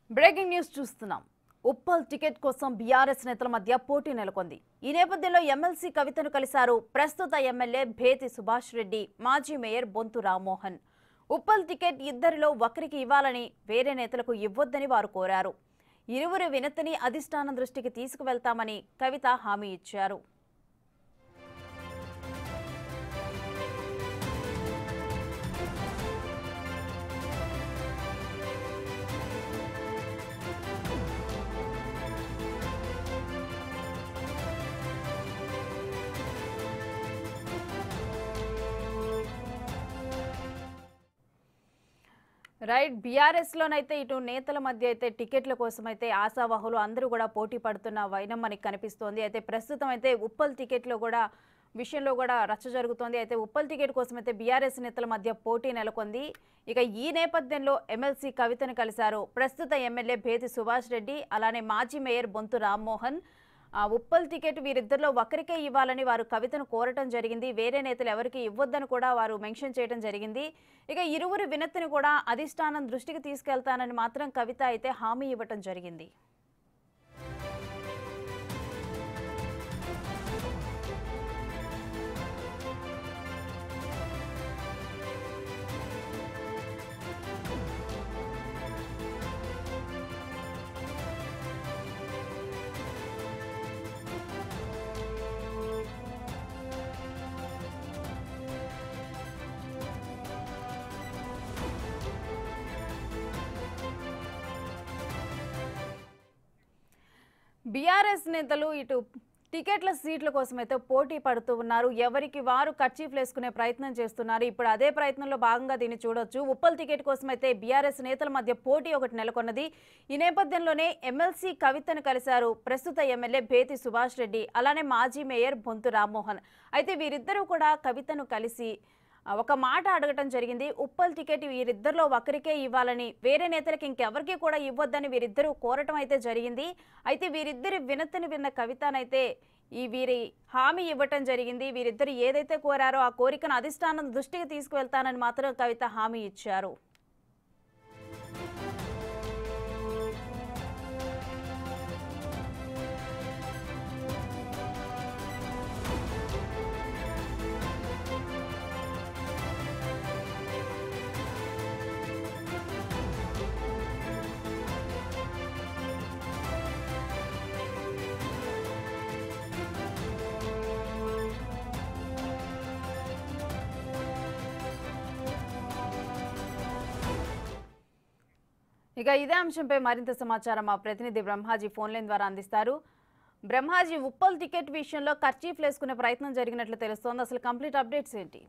breaking news చూస్తున్నాం Uppal ticket కోసం BRS నేతల మధ్య పోటీ నెలకొంది ఈ నేపథ్యంలో ఎమ్మెల్సీ కవితను కలిశారు ప్రస్తుత ఎమ్మెల్యే భేతి సుభాష్ రెడ్డి మాజీ మేయర్ బొంతు రామ్మోహన్ ఉప్పల్ టికెట్ ఇద్దరిలో ఒకరికి ఇవ్వాలని వేరే నేతలకు ఇవ్వొద్దని వారు కోరారు ఇరువురి వినతిని అధిష్టానం దృష్టికి తీసుకువెళ్తామని కవిత హామీ ఇచ్చారు రైట్ బీఆర్ఎస్ లోనైతే ఇటు నేతల మధ్య అయితే టికెట్ల కోసం అయితే ఆశావాహులు అందరూ కూడా పోటీ పడుతున్న వైనం మనకి కనిపిస్తోంది అయితే ప్రస్తుతం అయితే ఉప్పల్ టికెట్లో కూడా విషయంలో కూడా రచ్చ జరుగుతోంది అయితే ఉప్పల్ టికెట్ కోసం అయితే బీఆర్ఎస్ నేతల మధ్య పోటీ నెలకొంది ఇక ఈ నేపథ్యంలో ఎమ్మెల్సీ కవితను కలిశారు ప్రస్తుత ఎమ్మెల్యే భేతి సుభాష్ రెడ్డి అలానే మాజీ మేయర్ బొంతు రామ్మోహన్ ఆ ఉప్పల్ టికెట్ వీరిద్దరిలో ఒకరికే ఇవ్వాలని వారు కవితను కోరటం జరిగింది వేరే నేతలు ఎవరికి ఇవ్వొద్దని కూడా వారు మెన్షన్ చేయడం జరిగింది ఇక ఇరువురి వినతిని కూడా అధిష్టానం దృష్టికి తీసుకెళ్తానని మాత్రం కవిత అయితే హామీ ఇవ్వటం జరిగింది బీఆర్ఎస్ నేతలు ఇటు టికెట్ల సీట్ల కోసం అయితే పోటీ పడుతూ ఉన్నారు ఎవరికి వారు కర్చీఫ్లు వేసుకునే ప్రయత్నం చేస్తున్నారు ఇప్పుడు అదే ప్రయత్నంలో భాగంగా దీన్ని చూడొచ్చు ఉప్పల్ టికెట్ కోసం అయితే బీఆర్ఎస్ నేతల మధ్య పోటీ ఒకటి నెలకొన్నది ఈ నేపథ్యంలోనే ఎమ్మెల్సీ కవితను కలిశారు ప్రస్తుత ఎమ్మెల్యే భేతి సుభాష్ రెడ్డి అలానే మాజీ మేయర్ బొంతు రామ్మోహన్ అయితే వీరిద్దరూ కూడా కవితను కలిసి ఆ, ఒక మాట అడగటం జరిగింది ఉప్పల్ టికెట్ వీరిద్దరిలో ఒకరికే ఇవ్వాలని వేరే నేతలకు ఇంకెవరికి కూడా ఇవ్వొద్దని వీరిద్దరూ కోరటం అయితే జరిగింది అయితే వీరిద్దరి వినతిని విన్న కవితనైతే ఈ వీరి హామీ ఇవ్వటం జరిగింది వీరిద్దరు ఏదైతే కోరారో ఆ కోరికను అధిష్టానం దృష్టికి తీసుకువెళ్తానని మాత్రం కవిత హామీ ఇచ్చారు ఇక ఇదే అంశంపై మరింత సమాచారం మా ప్రతినిధి బ్రహ్మాజీ ఫోన్ లైన్ ద్వారా అందిస్తారు బ్రహ్మాజీ ఉప్పల్ టికెట్ విషయంలో ఖర్చీఫ్ వేసుకునే ప్రయత్నం జరిగినట్లు తెలుస్తోంది అసలు కంప్లీట్ అప్డేట్స్ ఏంటి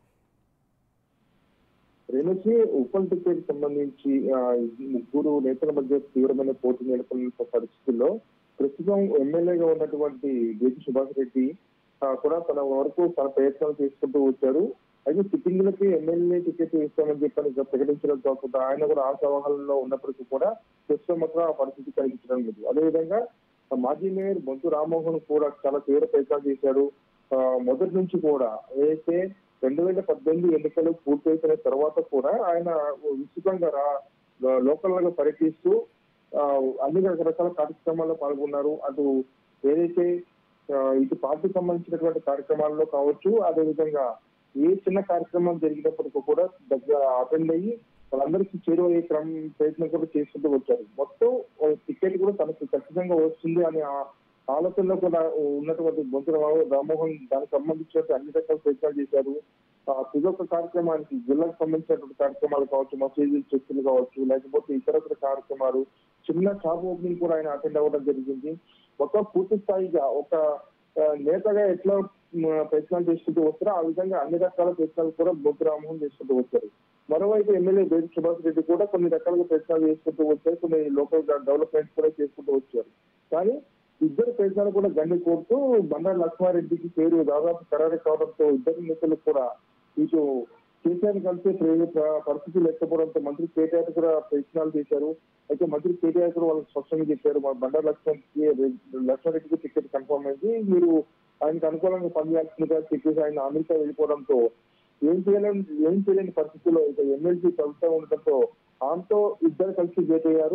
రేణుకి ఉప్పల్ టికెట్ సంబంధించి ఆ, ఈ ముగ్గురు నేతల మధ్య తీవ్రమైన పోటీ నెలకొన్న పరిస్థితుల్లో ప్రస్తుతం ఎమ్మెల్యేగా ఉన్నటువంటి గేటి సుభాష్ రెడ్డి ఆ, కూడా తన వరకు తన ప్రయత్నాలు చేసుకుంటూ వచ్చారు అయితే సిట్టింగ్లకి ఎమ్మెల్యే టికెట్ ఇస్తామని చెప్పని ప్రకటించడం కాకుండా ఆయన కూడా ఆశావాహంలో ఉన్నప్పటికీ కూడా ప్రస్తుతం మాత్రం ఆ పరిస్థితి కనిపించడం లేదు అదేవిధంగా ఆ, మాజీ మేయర్ బొంతు రామ్మోహన్ కూడా చాలా తీవ్ర ప్రయత్నాలు చేశారు ఆ, మొదటి నుంచి కూడా ఏదైతే రెండు వేల పద్దెనిమిది ఎన్నికలు పూర్తయిన తర్వాత కూడా ఆయన విస్తృతంగా రా- లోకల్ గా పర్యటిస్తూ ఆ, అన్ని రకరకాల కార్యక్రమాల్లో పాల్గొన్నారు అటు ఏదైతే ఆ, ఇటు పార్టీకి సంబంధించినటువంటి కార్యక్రమాల్లో కావచ్చు అదేవిధంగా ఏ చిన్న కార్యక్రమం జరిగినప్పటికీ కూడా దగ్గర అటెండ్ అయ్యి వాళ్ళందరికీ చేరువయ్యే క్రమం ప్రయత్నం కూడా చేసుకుంటూ వచ్చారు మొత్తం ఓ టికెట్ కూడా తనకు ఖచ్చితంగా వస్తుంది అనే ఆ ఆలోచనలో కూడా ఉన్నటువంటి బొంతుల రామ్మోహన్ దానికి సంబంధించిన అన్ని రకాల ప్రయత్నాలు చేశారు ఆ, ప్రతి ఒక్క కార్యక్రమానికి జిల్లాకు సంబంధించినటువంటి కార్యక్రమాలు కావచ్చు మసీదులు చర్చలు కావచ్చు లేకపోతే ఇతరత్ర కార్యక్రమాలు చిన్న షాప్ ఓపెనింగ్ కూడా ఆయన అటెండ్ అవ్వడం జరిగింది ఒక పూర్తి స్థాయిగా ఒక ఆ, నేతగా ఎట్లా మ, ప్రయత్నాలు చేసుకుంటూ వస్తారో ఆ విధంగా అన్ని రకాల ప్రయత్నాలు కూడా బొంతు రామ్మోహన్ చేసుకుంటూ వచ్చారు మరోవైపు ఎమ్మెల్యే బేటి సుభాష్ రెడ్డి కూడా కొన్ని రకాలుగా ప్రయత్నాలు చేసుకుంటూ వచ్చారు కొన్ని లోకల్ డెవలప్మెంట్స్ కూడా చేసుకుంటూ వచ్చారు కానీ ఇద్దరు ప్రయత్నాలు కూడా గండి కోరుతూ బండారు లక్ష్మారెడ్డికి పేరు దాదాపు ఖరారు కావడంతో ఇద్దరు నేతలు కూడా ఇటు కేసీఆర్ కలిసే ప్రే- ప- పరిస్థితి లేకపోవడంతో మంత్రి కేటీఆర్ కూడా ప్రయత్నాలు చేశారు అయితే మంత్రి కేటీఆర్ కూడా వాళ్ళకి స్పష్టంగా చెప్పారు మా బండారు లక్ష్మణ్ లక్ష్మారెడ్డికి టికెట్ కన్ఫర్మ్ అయింది మీరు ఆయనకు అనుకూలంగా పనిచేయాల్సిందిగా చెప్పేసి ఆయన అమెరికా వెళ్ళిపోవడంతో ఏం చేయలేని ఏం చేయలేని పరిస్థితుల్లో ఇక ఎమ్మెల్సీ కవిత ఉండడంతో ఆమెతో ఇద్దరు కలిసి భేటీ అయ్యారు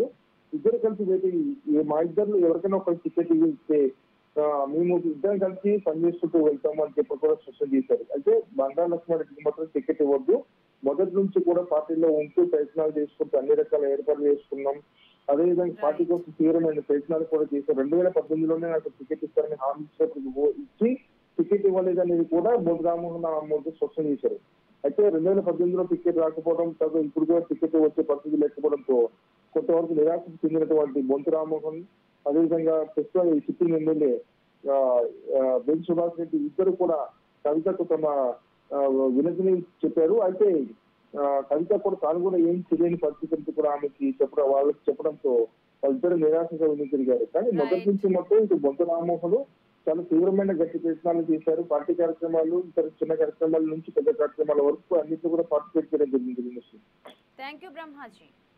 ఇద్దరు కలిసి వేటి ఈ- మా ఇద్దరు ఎవరికైనా ఒక టికెట్ ఇస్తే ఆ, మేము ఇద్దరం కలిసి పనిచేసుకుంటూ వెళ్తాము అని చెప్పి కూడా స్పష్టం చేశారు అయితే బండా లక్ష్మారెడ్డికి మాత్రం టికెట్ ఇవ్వద్దు మొదటి నుంచి కూడా పార్టీలో ఉంటూ ప్రయత్నాలు చేసుకుంటూ అన్ని రకాల ఏర్పాట్లు చేసుకున్నాం అదేవిధంగా పార్టీ కోసం తీవ్రమైన ప్రయత్నాలు కూడా చేశారు రెండు వేల పద్దెనిమిదిలోనే నాకు టికెట్ ఇస్తారని హామీ ఇచ్చినప్పుడు ఓ- ఇచ్చి టికెట్ ఇవ్వలేదనేది కూడా మోదీ రామ్మోహన్ మోదీ స్పష్టం చేశారు అయితే రెండు వేల పద్దెనిమిదిలో టికెట్ రాకపోవడం తర్వాత ఇప్పుడు కూడా టికెట్ వచ్చే పరిస్థితి లేకపోవడంతో కొంతవరకు నిరాశకు చెందినటువంటి బొంతు రామ్మోహన్ అదేవిధంగా ప్రస్తుతం ఈ చిత్తూరు ఎమ్మెల్యే ఆ, ఆ, బెన్ సుభాష్ రెడ్డి ఇద్దరు కూడా కవితకు తమ ఆ, వినతిని చెప్పారు అయితే ఆ, కవిత కూడా తాను కూడా ఏం తెలియని పరిస్థితి అంటూ కూడా ఆమెకి చెప్పడం వాళ్ళకి చెప్పడంతో వాళ్ళిద్దరు నిరాశగా వెళ్ళి తిరిగారు కానీ మొదటి నుంచి మొత్తం ఇటు బొంత రామ్మోహన్ చాలా తీవ్రమైన గట్టి ప్రయత్నాలు చేశారు పార్టీ కార్యక్రమాలు ఇతర చిన్న కార్యక్రమాల నుంచి పెద్ద కార్యక్రమాల వరకు అన్నింటిలో కూడా పార్టిసిపేట్ చేయడం జరిగింది థ్యాంక్ యూ బ్రహ్మాజీ